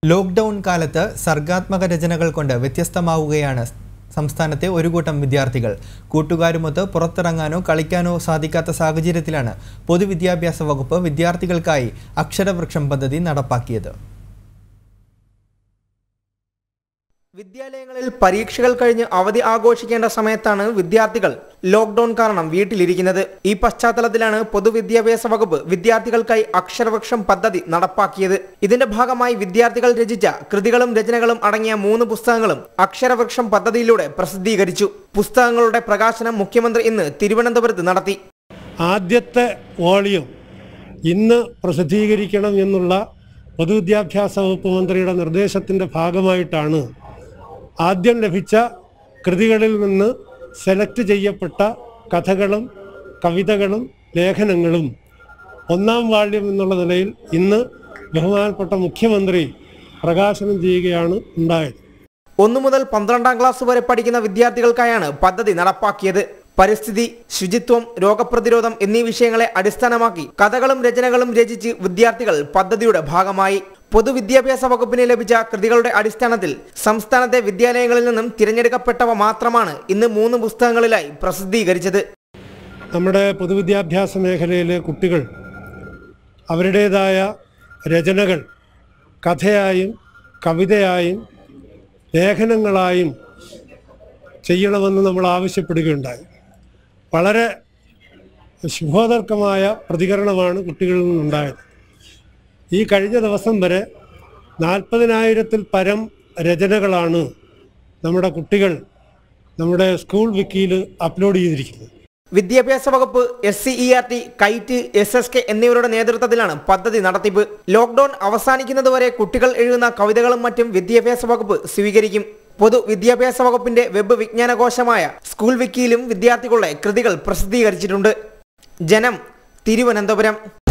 lockdown കാലത്ത് സർഗാത്മക രചനകൾ കൊണ്ട് വ്യത്യസ്തമാവുകയാണ് സംസ്ഥാനത്തെ ഒരു കൂട്ടം വിദ്യാർത്ഥികൾ കൂട്ടുകാരുമൊത്ത് പുറത്തിറങ്ങാനോ കളിക്കാനോ സാധിക്കാത്ത സാഹചര്യത്തിലാണ് പൊതുവിദ്യാഭ്യാസ വകുപ്പ് വിദ്യാർത്ഥികൾക്കായി അക്ഷരവൃക്ഷം പദ്ധതി നടപ്പാക്കിയത് വിദ്യാലയങ്ങളിൽ പരീക്ഷകൾ കഴിഞ്ഞ് അവധി ആഘോഷിക്കേണ്ട സമയത്താണ് വിദ്യാർത്ഥികൾ ലോക്ക്ഡൌൺ കാരണം വീട്ടിലിരിക്കുന്നത് ഈ പശ്ചാത്തലത്തിലാണ് പൊതുവിദ്യാഭ്യാസ വകുപ്പ് വിദ്യാർത്ഥികൾക്കായി അക്ഷരവൃക്ഷം പദ്ധതി നടപ്പാക്കിയത് ഇതിന്റെ ഭാഗമായി വിദ്യാർത്ഥികൾ രചിച്ച കൃതികളും രചനകളും അടങ്ങിയ മൂന്ന് പുസ്തകങ്ങളും അക്ഷരവൃക്ഷം പദ്ധതിയിലൂടെ പ്രസിദ്ധീകരിച്ചു പുസ്തകങ്ങളുടെ പ്രകാശനം മുഖ്യമന്ത്രി ഇന്ന് തിരുവനന്തപുരത്ത് നടത്തി ആദ്യത്തെ വോളിയം ഇന്ന് പ്രസിദ്ധീകരിക്കണം എന്നുള്ള പൊതുവിദ്യാഭ്യാസ വകുപ്പ് മന്ത്രിയുടെ നിർദ്ദേശത്തിൻ്റെ ഭാഗമായിട്ടാണ് ആദ്യം ലഭിച്ച കൃതികളിൽ നിന്ന് സെലക്ട് ചെയ്യപ്പെട്ട കഥകളും കവിതകളും ലേഖനങ്ങളും ഒന്നാം വാള്യം എന്നുള്ള നിലയിൽ ഇന്ന് ബഹുമാനപ്പെട്ട മുഖ്യമന്ത്രി പ്രകാശനം ചെയ്യുകയാണ് ഉണ്ടായത് ഒന്നു മുതൽ പന്ത്രണ്ടാം ക്ലാസ് വരെ പഠിക്കുന്ന വിദ്യാർത്ഥികൾക്കായാണ് പദ്ധതി നടപ്പാക്കിയത് പരിസ്ഥിതി ശുചിത്വം രോഗപ്രതിരോധം എന്നീ വിഷയങ്ങളെ അടിസ്ഥാനമാക്കി കഥകളും രചനകളും രചിച്ച് വിദ്യാർത്ഥികൾ പദ്ധതിയുടെ ഭാഗമായി പൊതുവിദ്യാഭ്യാസ വകുപ്പിന് ലഭിച്ച കൃതികളുടെ അടിസ്ഥാനത്തിൽ സംസ്ഥാനത്തെ വിദ്യാലയങ്ങളിൽ നിന്നും തിരഞ്ഞെടുക്കപ്പെട്ടവ മാത്രമാണ് ഇന്ന് മൂന്ന് പുസ്തകങ്ങളിലായി പ്രസിദ്ധീകരിച്ചത് നമ്മുടെ പൊതുവിദ്യാഭ്യാസ മേഖലയിലെ കുട്ടികൾ അവരുടേതായ രചനകൾ കഥയായും കവിതയായും ലേഖനങ്ങളായും ചെയ്യണമെന്ന് നമ്മൾ ആവശ്യപ്പെടുകയുണ്ടായി വളരെ ശുഭോദർക്കമായ പ്രതികരണമാണ് കുട്ടികളിൽ നിന്നുണ്ടായത് ഈ കഴിഞ്ഞ ദിവസം വരെ നാൽപ്പതിനായിരത്തിൽ പരം രചനകളാണ് നമ്മുടെ കുട്ടികൾ നമ്മുടെ സ്കൂൾ വിക്കിയിൽ അപ്ലോഡ് ചെയ്തിരിക്കുന്നത് വിദ്യാഭ്യാസ വകുപ്പ് S C E R T KITE S S K എന്നിവരുടെ നേതൃത്വത്തിലാണ് പദ്ധതി നടത്തിപ്പ് ലോക്ക്ഡൌൺ അവസാനിക്കുന്നതുവരെ കുട്ടികൾ എഴുതുന്ന കവിതകളും മറ്റും വിദ്യാഭ്യാസ വകുപ്പ് സ്വീകരിക്കും പൊതു വിദ്യാഭ്യാസ വകുപ്പിന്റെ വെബ് വിജ്ഞാനകോശമായ സ്കൂൾ വിക്കിയിലും വിദ്യാർത്ഥികളുടെ കൃതികൾ പ്രസിദ്ധീകരിച്ചിട്ടുണ്ട് ജനം തിരുവനന്തപുരം